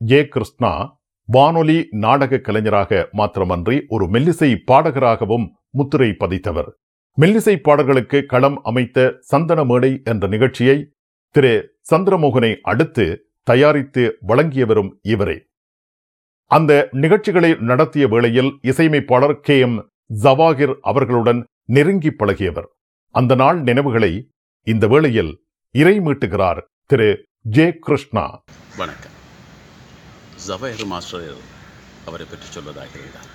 J Krishna வானொலி நாடக கலைஞராக மாத்திரமன்றி ஒரு மெல்லிசை பாடகராகவும் முத்திரை பதித்தவர் மெல்லிசை பாடல்களுக்கு களம் அமைத்த சந்தன மேடை என்ற நிகழ்ச்சியை திரு சந்திரமோகனை அடுத்து தயாரித்து வழங்கியவரும் இவரே அந்த நிகழ்ச்சிகளை நடத்திய வேளையில் இசையமைப்பாளர் கே எம் ஜவாகிர் அவர்களுடன் நெருங்கி பழகியவர் அந்த நாள் நினைவுகளை இந்த வேளையில் இறை மீட்டுகிறார் திரு ஜே கிருஷ்ணா வணக்கம் ஜவஹர் மாஸ்டர் அவரை பற்றி சொல்வதாக இருந்தார்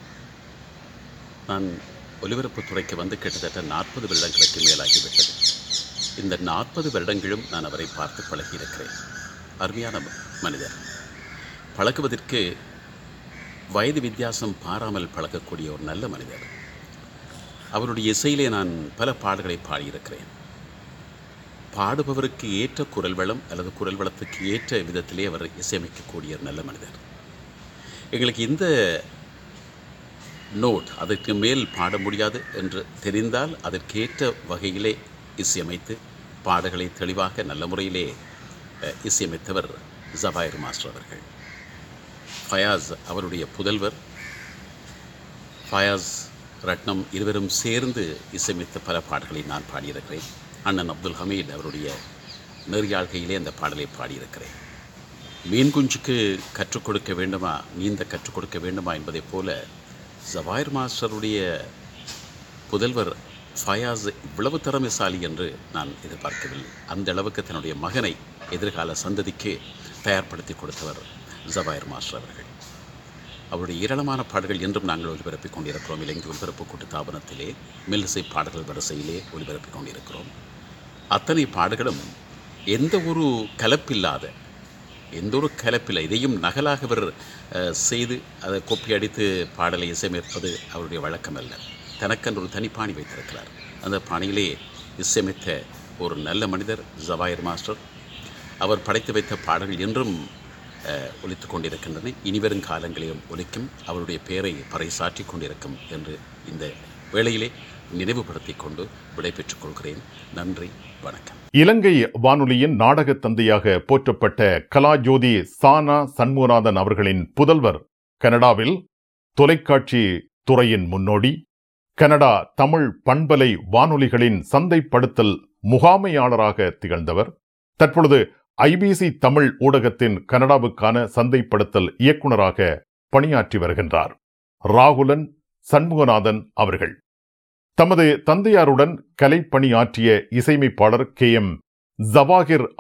நான் ஒலிபரப்புத் துறைக்கு வந்து கிட்டத்தட்ட நாற்பது வருடங்களுக்கு மேலாகிவிட்டது இந்த நாற்பது வருடங்களும் நான் அவரை பார்த்து பழகியிருக்கிறேன் அருமையான ம- மனிதர் பழகுவதற்கு வயது வித்தியாசம் பாராமல் பழகக்கூடிய ஒரு நல்ல மனிதர் அவருடைய இசையிலே நான் பல பாடல்களை பாடியிருக்கிறேன் பாடுபவருக்கு ஏற்ற குரல் வளம் அல்லது குரல் வளத்துக்கு ஏற்ற விதத்திலே அவர் இசையமைக்கக்கூடிய ஒரு நல்ல மனிதர் எங்களுக்கு இந்த நோட் அதற்கு மேல் பாட முடியாது என்று தெரிந்தால் அதற்கேற்ற வகையிலே இசையமைத்து பாடல்களை தெளிவாக நல்ல முறையிலே அஹ், இசையமைத்தவர் ஜபாயர் மாஸ்டர் அவர்கள் ஃபயாஸ் அவருடைய புதல்வர் ஃபயாஸ் ரட்னம் இருவரும் சேர்ந்து இசையமைத்த பல பாடல்களை நான் பாடியிருக்கிறேன் அண்ணன் அப்துல் ஹமீத் அவருடைய நெறியாழ்கையிலே அந்த பாடலை பாடியிருக்கிறேன் மீன் குஞ்சுக்கு கற்றுக் கொடுக்க வேண்டுமா நீந்த கற்றுக் கொடுக்க வேண்டுமா என்பதைப் போல ஜவாயர் மாஸ்டருடைய புதல்வர் ஃபயாஸ் இவ்வளவு திறமைசாலி என்று நான் எதிர்பார்க்கவில்லை அந்த அளவுக்கு தன்னுடைய மகனை எதிர்கால சந்ததிக்கு தயார்படுத்தி கொடுத்தவர் ஜவாயர் மாஸ்டர் அவர்கள் அவருடைய ஏராளமான பாடல்கள் என்றும் நாங்கள் ஒலிபரப்பிக் கொண்டிருக்கிறோம் இலங்கை ஒலிபரப்பு கூட்டு தாபனத்திலே மெல்லிசை பாடல்கள் வரிசையிலே ஒலிபரப்பிக் கொண்டிருக்கிறோம் அத்தனை பாடல்களும் எந்த ஒரு கலப்பில்லாத எந்த ஒரு கலப்பில்லை இதையும் நகலாக அவர் அஹ், செய்து அதை கொப்பி அடித்து பாடலை இசையமைப்பது அவருடைய வழக்கம் அல்ல தனக்கென்று ஒரு தனி பாணி வைத்திருக்கிறார் அந்த பாணியிலே இசையமைத்த ஒரு நல்ல மனிதர் ஜவாயர் மாஸ்டர் அவர் படைத்து வைத்த பாடல்கள் என்றும் அஹ், ஒலித்துக் கொண்டிருக்கின்றன இனிவரும் காலங்களிலும் ஒலிக்கும் அவருடைய பெயரை பறைசாற்றிக் கொண்டிருக்கும் என்று இந்த வேளையிலே நினைவுபடுத்திக் கொண்டு விடைபெற்றுக் கொள்கிறேன் நன்றி வணக்கம் இலங்கை வானொலியின் நாடக தந்தையாக போற்றப்பட்ட கலாஜோதி சானா சண்முகநாதன் அவர்களின் புதல்வர் கனடாவில் தொலைக்காட்சி துறையின் முன்னோடி கனடா தமிழ் பண்பலை வானொலிகளின் சந்தைப்படுத்தல் முகாமையாளராக திகழ்ந்தவர் தற்பொழுது ஐபிசி தமிழ் ஊடகத்தின் கனடாவுக்கான சந்தைப்படுத்தல் இயக்குனராக பணியாற்றி வருகின்றார் ராகுலன் சண்முகநாதன் அவர்கள் தமது தந்தையாருடன் கலைப்பணியாற்றிய இசையமைப்பாளர் கே எம் ஜவாகிர்